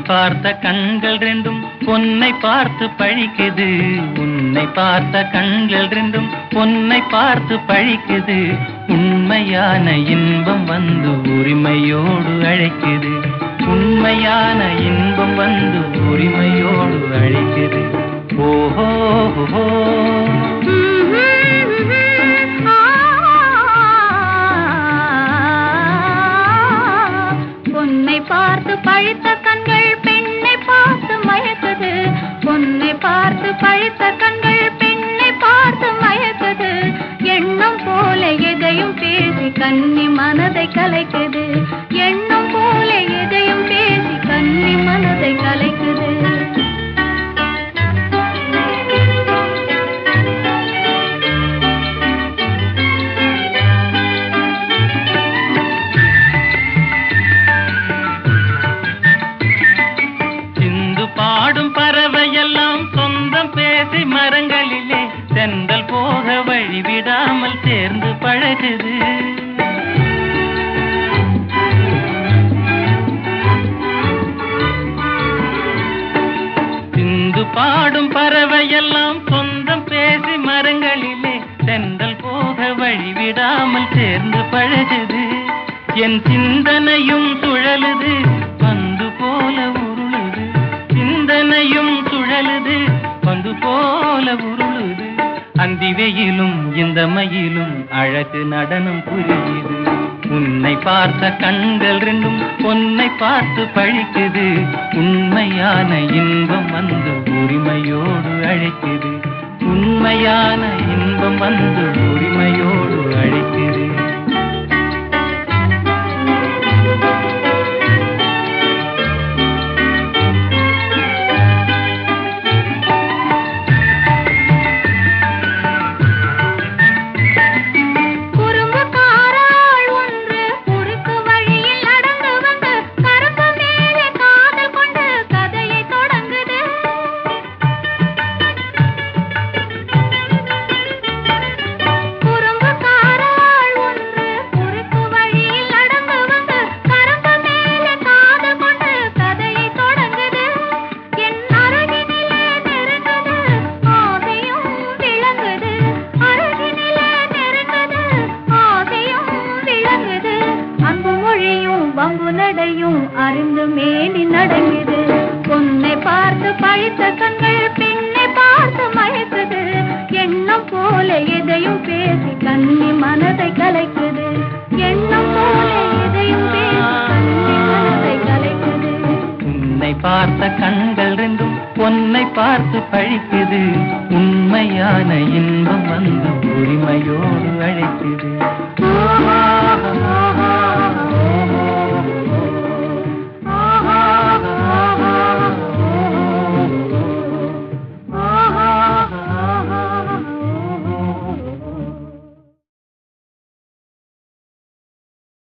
பார்த்த கண்கள் ரெண்டும் பொன்னை பார்த்து பழிக்குது உன்னை பார்த்த கண்கள் ரெண்டும் பொன்னை பார்த்து பழிக்குது உண்மையான இன்பம் வந்து உரிமையோடு அழைக்குது உண்மையான இன்பம் வந்து உரிமையோடு அழைக்குது ஓஹோ ஓஹோ பொன்னை பார்த்து பழித்த கண்கள் பெண்ணை பார்த்து மயக்குது பொன்னை பார்த்து பழித்த கண்கள் பெண்ணை பார்த்து மயக்குது எண்ணம் போல எதையும் பேசி கன்னி மனதை கலைக்குது எண்ணம் போல எதையும் பேசி கன்னி மனதை கலைக்குது சிந்து பாடும் பறவையெல்லாம் சொந்தம் பேசி மரங்களிலே செந்தல் போக வழிவிடாமல் சேர்ந்து பழகுது சிந்து பாடும் பறவையெல்லாம் சொந்தம் பேசி மரங்களிலே செந்தல் போக வழிவிடாமல் சேர்ந்து பழகுது என் சிந்தனையும் சுழலுது பந்து போல உருளுது சிந்தனையும் சுழலுது பந்து போல உருளுது அந்தி வெயிலும் இந்த மயிலும் அழகு நடனம் புரியுது உன்னை பார்த்த கண்கள் ரெண்டும் பொன்னை பார்த்து பழிக்குது உண்மையான இன்பம் வந்து உரிமையோடு அழைக்குது உண்மையான இன்பம் வந்து உரிமையோடு அழைக்குது குறும்புக்காராள் ஒன்று குறுக்கு வழியில் நடந்து வந்து கரும்பு மேலே காதல் கொண்டு கதையை தொடங்குது குறும்புக்காராள் ஒன்று குறுக்கு வழியில் நடந்து வந்து கரும்பு மேலே காதல் கொண்டு கதையை தொடங்குது என் அருகினிலே நெருங்குது ஆசையும் விளங்குது அருகினிலே நெருங்குது ஆசையும் விளங்குது அன்பு மொழியும் வம்பு நடையும் அறிந்து மேனி நடங்குது பொன்னை பார்த்து பழித்த கண்கள் பெண்ணை பார்த்து மயக்குது எண்ணம் போல எதையும் பேசி கண்ணி மனதை கலைக்குது எண்ணம் போல எதையும் பேசி கண்ணி மனதை கலைக்குது உன்னை பார்த்த கண்கள் ரெண்டும் பொன்னை பார்த்து பழிக்குது உண்மையான இன்பம் வந்து உரிமையோடு அழைக்குது ஓஹோ